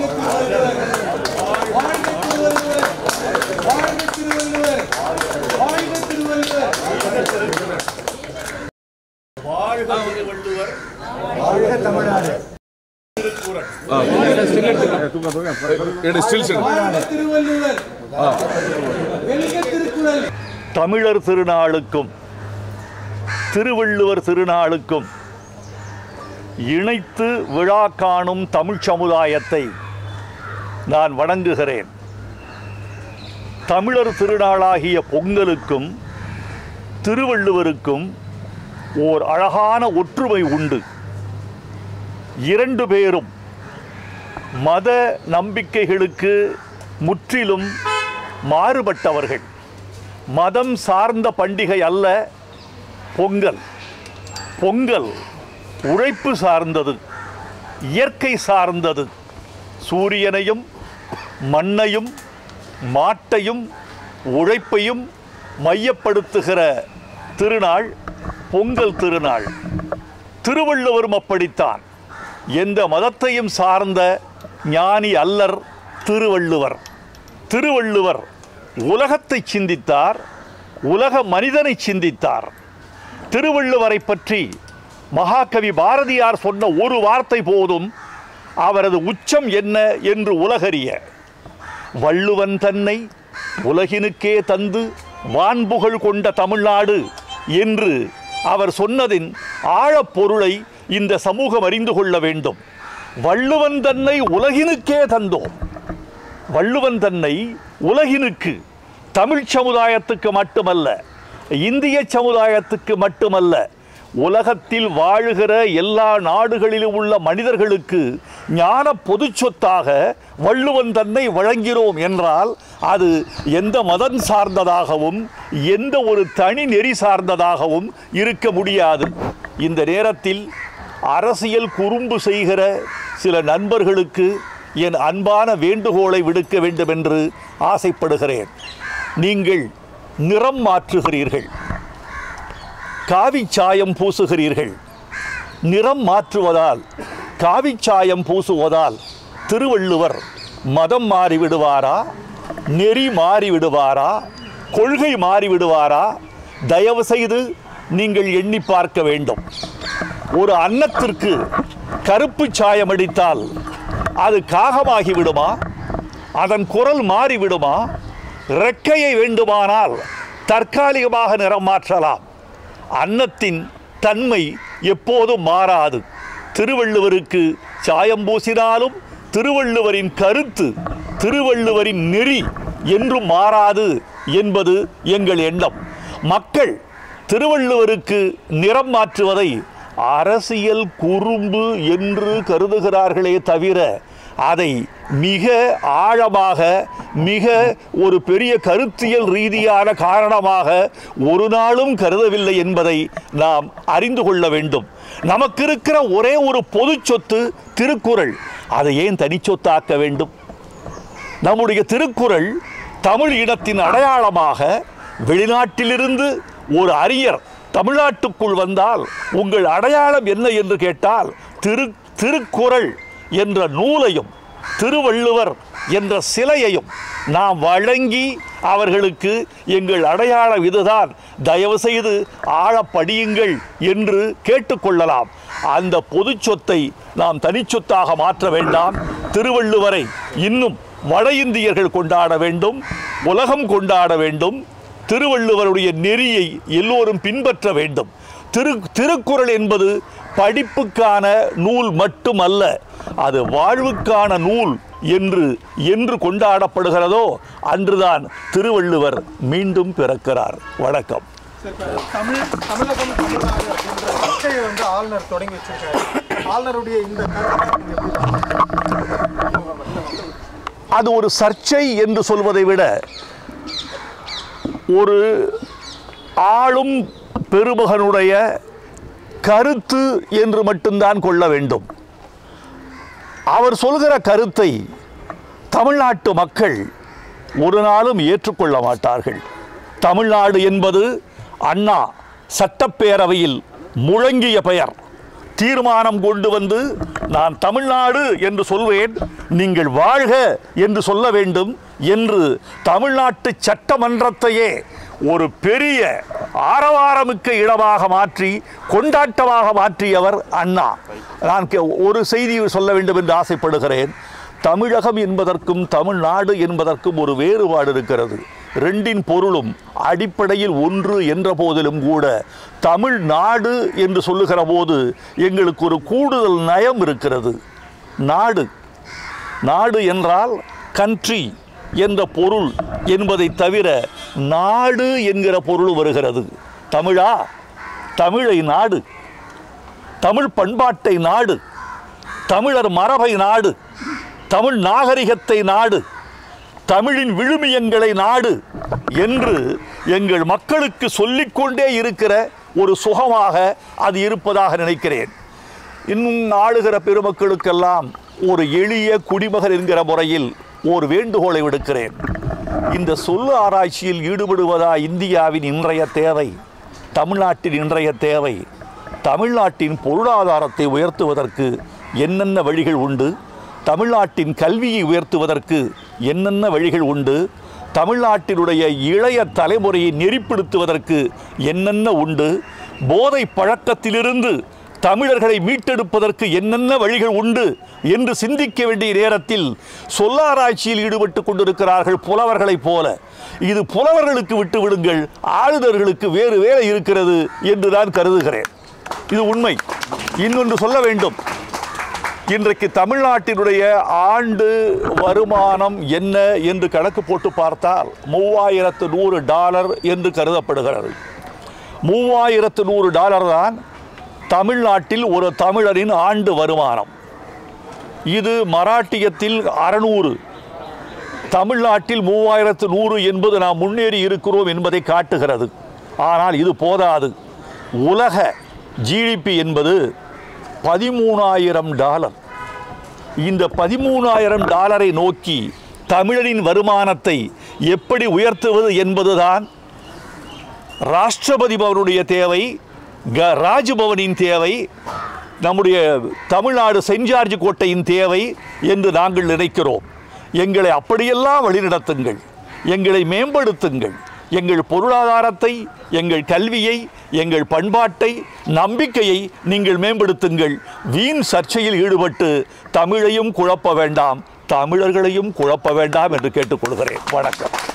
திருவள்ளுவர் வெல்க திருக்குறள் தமிழர் திருநாளுக்கும் திருவள்ளுவர் திருநாளுக்கும் இணைத்து விழா காணும் தமிழ் சமுதாயத்தை நான் வணங்குகிறேன் தமிழர் திருநாளாகிய பொங்கலுக்கும் திருவள்ளுவருக்கும் ஓர் அழகான ஒற்றுமை உண்டு இரண்டு பேரும் மத நம்பிக்கைகளுக்கு முற்றிலும் மாறுபட்டவர்கள் மதம் சார்ந்த பண்டிகை அல்ல பொங்கல் பொங்கல் உழைப்பு சார்ந்தது இயற்கை சார்ந்தது சூரியனையும் மண்ணையும் மாட்டையும் உழைப்பையும் மையப்படுத்துகிற திருநாள் பொங்கல் திருநாள் திருவள்ளுவரும் அப்படித்தான் எந்த மதத்தையும் சார்ந்த ஞானி அல்லர் திருவள்ளுவர் திருவள்ளுவர் உலகத்தை சிந்தித்தார் உலக மனிதனை சிந்தித்தார் திருவள்ளுவரை பற்றி மகாகவி பாரதியார் சொன்ன ஒரு வார்த்தை போதும் அவரது உச்சம் என்ன என்று உலகறிய வள்ளுவன் தன்னை உலகினுக்கே தந்து வான்புகழ் கொண்ட தமிழ்நாடு என்று அவர் சொன்னதின் ஆழப்பொருளை இந்த சமூகம் அறிந்து கொள்ள வேண்டும் வள்ளுவன் தன்னை உலகினுக்கே தந்தோம் வள்ளுவன் தன்னை உலகினுக்கு தமிழ் சமுதாயத்துக்கு மட்டுமல்ல இந்திய சமுதாயத்துக்கு மட்டுமல்ல உலகத்தில் வாழுகிற எல்லா நாடுகளிலும் உள்ள மனிதர்களுக்கு ஞான பொதுச் சொத்தாக வள்ளுவன் தன்னை வழங்கினோம் என்றால் அது எந்த மதம் சார்ந்ததாகவும் எந்த ஒரு தனி நெறி சார்ந்ததாகவும் இருக்க முடியாது இந்த நேரத்தில் அரசியல் குறும்பு செய்கிற சில நண்பர்களுக்கு என் அன்பான வேண்டுகோளை விடுக்க வேண்டும் என்று ஆசைப்படுகிறேன் நீங்கள் நிறம் மாற்றுகிறீர்கள் காவிச்சாயம் பூசுகிறீர்கள் நிறம் மாற்றுவதால் காவிச்சாயம் பூசுவதால் திருவள்ளுவர் மதம் மாறிவிடுவாரா நெறி மாறிவிடுவாரா கொள்கை மாறிவிடுவாரா தயவு செய்து நீங்கள் எண்ணி பார்க்க வேண்டும் ஒரு அன்னத்திற்கு கருப்பு சாயம் அடித்தால் அது காகமாகி விடுமா அதன் குரல் மாறிவிடுமா ரெக்கையை வேண்டுமானால் தற்காலிகமாக நிறம் மாற்றலாம் அன்னத்தின் தன்மை எப்போதும் மாறாது திருவள்ளுவருக்கு சாயம் பூசினாலும் திருவள்ளுவரின் கருத்து திருவள்ளுவரின் நெறி என்றும் மாறாது என்பது எங்கள் எண்ணம் மக்கள் திருவள்ளுவருக்கு நிறம் மாற்றுவதை அரசியல் குறும்பு என்று கருதுகிறார்களே தவிர அதை மிக ஆழமாக மிக ஒரு பெரிய கருத்தியல் ரீதியான காரணமாக ஒரு நாளும் கருதவில்லை என்பதை நாம் அறிந்து கொள்ள வேண்டும் நமக்கு இருக்கிற ஒரே ஒரு பொது சொத்து திருக்குறள் அதை ஏன் தனிச்சொத்தாக்க வேண்டும் நம்முடைய திருக்குறள் தமிழ் இனத்தின் அடையாளமாக வெளிநாட்டிலிருந்து ஒரு அறிஞர் தமிழ்நாட்டுக்குள் வந்தால் உங்கள் அடையாளம் என்ன என்று கேட்டால் திரு திருக்குறள் என்ற நூலையும் திருவள்ளுவர் என்ற சிலையையும் நாம் வழங்கி அவர்களுக்கு எங்கள் அடையாளம் இதுதான் தயவு செய்து ஆழப்படியுங்கள் என்று கேட்டுக்கொள்ளலாம் அந்த பொது சொத்தை நாம் தனிச்சொத்தாக மாற்ற வேண்டாம் திருவள்ளுவரை இன்னும் வட இந்தியர்கள் கொண்டாட வேண்டும் உலகம் கொண்டாட வேண்டும் திருவள்ளுவருடைய நெறியை எல்லோரும் பின்பற்ற வேண்டும் திரு திருக்குறள் என்பது படிப்புக்கான நூல் மட்டுமல்ல அது வாழ்வுக்கான நூல் என்று என்று கொண்டாடப்படுகிறதோ அன்றுதான் திருவள்ளுவர் மீண்டும் பிறக்கிறார் வணக்கம் தமிழ் தமிழகம் தமிழ்நாடு அப்படின்ற சர்ச்சையை வந்து ஆளுநர் தொடங்கி வச்சிருக்காரு ஆளுநருடைய இந்த கருத்தை நீங்க எப்படி பார்க்கறீங்க? அது ஒரு சர்ச்சை என்று சொல்வதை விட ஒரு ஆளும் பெருமகனுடைய கருத்து என்று மட்டும்தான் கொள்ள வேண்டும் அவர் சொல்கிற கருத்தை தமிழ்நாட்டு மக்கள் ஒரு நாளும் ஏற்றுக்கொள்ள மாட்டார்கள் தமிழ்நாடு என்பது அண்ணா சட்டப்பேரவையில் முழங்கிய பெயர் தீர்மானம் கொண்டு வந்து நான் தமிழ்நாடு என்று சொல்வேன் நீங்கள் வாழ்க என்று சொல்ல வேண்டும் என்று தமிழ்நாட்டு சட்டமன்றத்தையே ஒரு பெரிய ஆரவாரமிக்க இடமாக மாற்றி கொண்டாட்டமாக மாற்றியவர் அண்ணா நான் கே- ஒரு செய்தி சொல்ல வேண்டும் என்று ஆசைப்படுகிறேன் தமிழகம் என்பதற்கும் தமிழ்நாடு என்பதற்கும் ஒரு வேறுபாடு இருக்கிறது ரெண்டின் பொருளும் அடிப்படையில் ஒன்று என்ற போதிலும் கூட தமிழ்நாடு என்று சொல்லுகிற போது எங்களுக்கு ஒரு கூடுதல் நயம் இருக்கிறது நாடு நாடு என்றால் கண்ட்ரி என்ற பொருள் என்பதை தவிர நாடு என்கிற பொருள் வருகிறது தமிழா தமிழை நாடு தமிழ் பண்பாட்டை நாடு தமிழர் மரபை நாடு தமிழ் நாகரிகத்தை நாடு தமிழின் விழுமியங்களை நாடு என்று எங்கள் மக்களுக்கு சொல்லிக்கொண்டே இருக்கிற ஒரு சுகமாக அது இருப்பதாக நினைக்கிறேன் இன்னும் ஆளுகிற பெருமக்களுக்கெல்லாம் ஒரு எளிய குடிமகன் என்கிற முறையில் ஒரு வேண்டுகோளை விடுக்கிறேன் இந்த சொல்லு ஆராய்ச்சியில் ஈடுபடுவதா இந்தியாவின் இன்றைய தேவை தமிழ்நாட்டின் இன்றைய தேவை தமிழ்நாட்டின் பொருளாதாரத்தை உயர்த்துவதற்கு என்னென்ன வழிகள் உண்டு தமிழ்நாட்டின் கல்வியை உயர்த்துவதற்கு என்னென்ன வழிகள் உண்டு தமிழ்நாட்டினுடைய இளைய தலைமுறையை நெறிப்படுத்துவதற்கு என்னென்ன உண்டு போதை பழக்கத்திலிருந்து தமிழர்களை மீட்டெடுப்பதற்கு என்னென்ன வழிகள் உண்டு என்று சிந்திக்க வேண்டிய நேரத்தில் சொல்லாராய்ச்சியில் ஈடுபட்டு கொண்டிருக்கிறார்கள் புலவர்களைப் போல இது புலவர்களுக்கு விட்டு விடுங்கள் ஆளுநர்களுக்கு வேறு வேலை இருக்கிறது என்று நான் கருதுகிறேன் இது உண்மை இன்னொன்று சொல்ல வேண்டும் இன்றைக்கு தமிழ்நாட்டினுடைய ஆண்டு வருமானம் என்ன என்று கணக்கு போட்டு பார்த்தால் மூவாயிரத்து நூறு டாலர் என்று கருதப்படுகிறது மூவாயிரத்து நூறு டாலர் தான் தமிழ்நாட்டில் ஒரு தமிழரின் ஆண்டு வருமானம் இது மராட்டியத்தில் அறநூறு தமிழ்நாட்டில் மூவாயிரத்து நூறு என்பது நாம் முன்னேறி இருக்கிறோம் என்பதை காட்டுகிறது ஆனால் இது போதாது உலக ஜிடிபி என்பது பதிமூணாயிரம் டாலர் இந்த பதிமூணாயிரம் டாலரை நோக்கி தமிழரின் வருமானத்தை எப்படி உயர்த்துவது என்பதுதான் ராஷ்டிரபதி பவனுடைய தேவை க ராஜ்பவனின் தேவை நம்முடைய தமிழ்நாடு செயின்ட் ஜார்ஜ் கோட்டையின் தேவை என்று நாங்கள் நினைக்கிறோம் எங்களை அப்படியெல்லாம் வழிநடத்துங்கள் எங்களை மேம்படுத்துங்கள் எங்கள் பொருளாதாரத்தை எங்கள் கல்வியை எங்கள் பண்பாட்டை நம்பிக்கையை நீங்கள் மேம்படுத்துங்கள் வீண் சர்ச்சையில் ஈடுபட்டு தமிழையும் குழப்ப வேண்டாம் தமிழர்களையும் குழப்ப வேண்டாம் என்று கேட்டுக்கொள்கிறேன் வணக்கம்